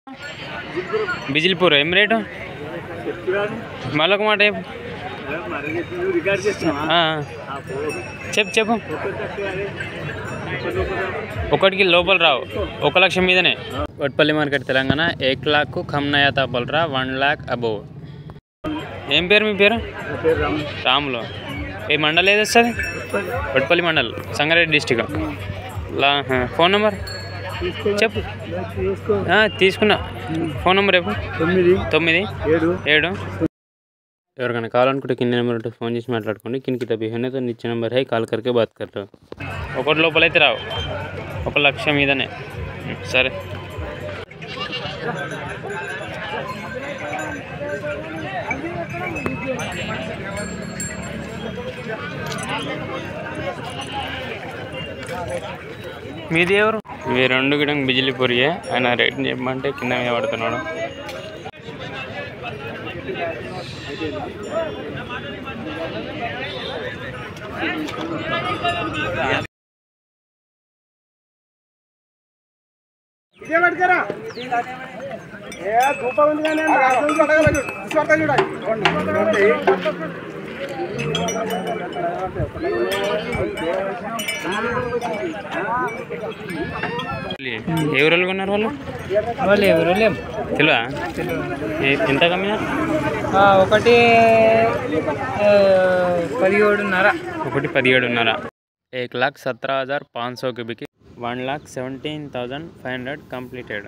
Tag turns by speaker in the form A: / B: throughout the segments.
A: బిజిల్పూర్ ఏం రేటు మళ్ళొక మాట చెప్పు.
B: రికార్డ్ చేస్తున్నా
A: ఆ, చెప్పు చెప్పు ఒకటికి లోపల రావు ఒక లక్ష మీదనే వట్పల్లి మార్కెట్ తెలంగాణ ఏక్ లాక్ కమ్ నయా తాపలరా వన్ లాక్ అబోవ్ ఏం పేరు మీ పేరు
B: నా పేరు రామ్
A: రాములు ఏ మండల్ ఏది వస్తుంది వట్పల్లి మండల్ సంగారెడ్డి డిస్టిక్ లా హా. ఫోన్ నెంబర్ చెప్పు
B: తీసుకో
A: ఆ, తీసుకున్నా ఫోన్ నెంబర్ చెప్పు
B: తొమ్మిది
A: తొమ్మిది
B: ఏడు
A: ఏడు ఎవరికైనా కావాలనుకుంటే కింద నెంబర్ ఉంటే ఫోన్ చేసి మాట్లాడుకోండి కింద తప్పి హెన్నతో నిచ్చే నెంబర్ హై కాల్ కరికే బాత్ కర్రో ఒకటి లోపల అయితే రావు ఒక లక్ష మీదనే ఉం, సరే మీది ఎవరు ఇవి రెండు కూడా బిజిలీ పొరియే ఆయన రేట్ చెప్పమంటే కింద మీద పడుతున్నాడు
B: ఇదే పట్టుకరా ఏ ధూపం ఉంది కానీ రాష్ట్రం పట్టగలడు చూడతా చూడాలి
A: ఏ ఊరు కొన్నారు వాళ్ళు
C: వాళ్ళు ఎవరు లేం
A: తెలియదా ఏ- ఎంత కమ్మినా
C: ఒకటి పదిహేడున్నర
A: ఒకటి పదిహేడున్నర एक लाख सत्रह हज़ार पाँच सौ की बिकी one lakh seventeen thousand five hundred completed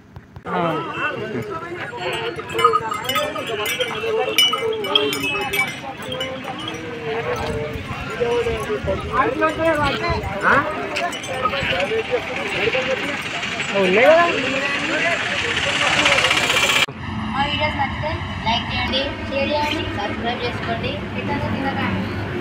D: మా వీడియోస్ నచ్చితే లైక్ చేయండి షేర్ చేయండి సబ్స్క్రైబ్ చేసుకోండి ఇతను తినకండి